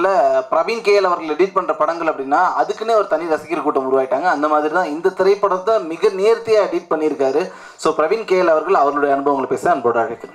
Praveen KL அவர்கள் edit பண்ணுற படங்கள் அப்படின்னா அதுக்குன்னே ஒரு தனி ரசிகர் கூட்டம் உருவாயிட்டாங்க அந்த மாதிரி தான் இந்த திரைப்படத்தை மிக நேர்த்தியாக எடிட் பண்ணியிருக்காரு ஸோ பிரவீன் கேஎல் அவர்கள் அவர்களுடைய அனுபவங்களை பேச அன்போடு அழைக்கிறேன்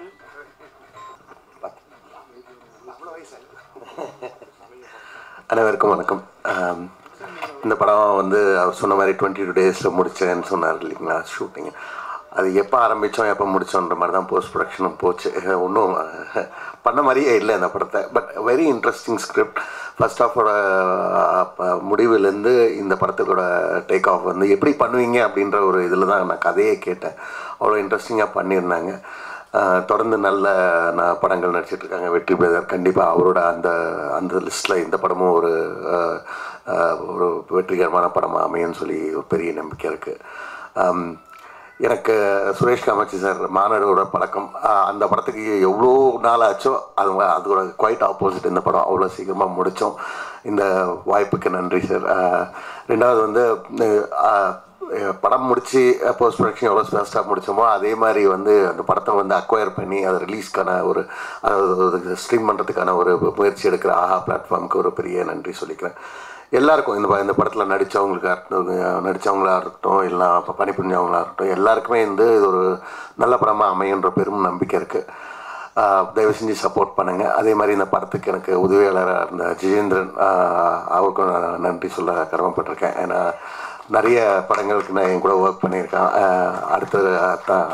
அனைவருக்கும் வணக்கம் ஆம், இந்த படம் வந்து அவர் சொன்ன மாதிரி டுவெண்ட்டி டூ டேஸில் முடிச்சேன்னு சொன்னார் இல்லைங்களா ஷூட்டிங் அது எப்போ ஆரம்பித்தோம் எப்போ முடித்தோன்ற மாதிரி தான் போஸ்ட் ப்ரொடக்ஷனும் போச்சு ஒன்றும் பண்ண மாதிரியே இல்லை இந்த படத்தை but very interesting script first ஆஃபோட முடிவுலேருந்து இந்த படத்துக்கோட டேக் ஆஃப் வந்து எப்படி பண்ணுவீங்க அப்படின்ற ஒரு இதில் தான் நான் கதையே கேட்டேன் அவ்வளோ இன்ட்ரெஸ்டிங்காக பண்ணியிருந்தாங்க ஆஹ் தொடர்ந்து நல்ல நான் படங்கள் நடிச்சிட்டு இருக்காங்க வெற்றி பிரதர் கண்டிப்பாக அவரோட அந்த அந்த லிஸ்ட்டில் இந்த படமும் ஒரு ஆஹ் ஆஹ் ஒரு வெற்றிகரமான படமாக அமையும்னு சொல்லி ஒரு பெரிய நம்பிக்கை இருக்குது எனக்கு சுரேஷ் காமாட்சி சார் மாநாடோட பழக்கம் ஆஹ் அந்த படத்துக்கு எவ்வளோ நாள் ஆச்சோ அது அதோட குவைட் ஆப்போசிட் இந்த படம் அவ்வளோ சீக்கிரமாக முடித்தோம் இந்த வாய்ப்புக்கு நன்றி சார் ரெண்டாவது வந்து ஆஹ் அஹ் படம் முடிச்சு போஸ்ட் ப்ரொடக்ஷன் எவ்வளோ ஃபாஸ்ட்டாக முடிச்சோமோ அதே மாதிரி வந்து அந்த படத்தை வந்து அக்வயர் பண்ணி அதை ரிலீஸ்க்கான ஒரு அதாவது ஸ்ட்ரீம் பண்ணுறதுக்கான ஒரு முயற்சி எடுக்கிற ஆஹா பிளாட்ஃபார்முக்கு ஒரு பெரிய நன்றி சொல்லிக்கிறேன் எல்லாருக்கும் இந்த ப- இந்த படத்தில் நடித்தவங்களுக்கு இருக்கட்டும் நடித்தவங்களா இருக்கட்டும் இல்லை இப்போ பணிபுரிஞ்சவங்களா இருக்கட்டும் எல்லாருக்குமே வந்து இது ஒரு நல்ல படமாக அமையுன்ற பெரும் நம்பிக்கை இருக்குது ஆஹ் தயவு செஞ்சு சப்போர்ட் பண்ணுங்கள் அதே மாதிரி இந்த படத்துக்கு எனக்கு உதவியாளராக இருந்த ஜிஜேந்திரன் ஆஹ் அவருக்கும் நான் நன்றி சொல்ல கடமைப்பட்டிருக்கேன் ஏன்னா நிறைய படங்களுக்கு நான் என் கூட ஒர்க் பண்ணியிருக்கேன் ஆஹ் அடுத்து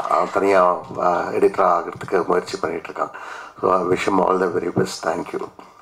தனியாக எடிட்டர் ஆகிறதுக்கு முயற்சி பண்ணிகிட்ருக்கான் so wish all the very best thank you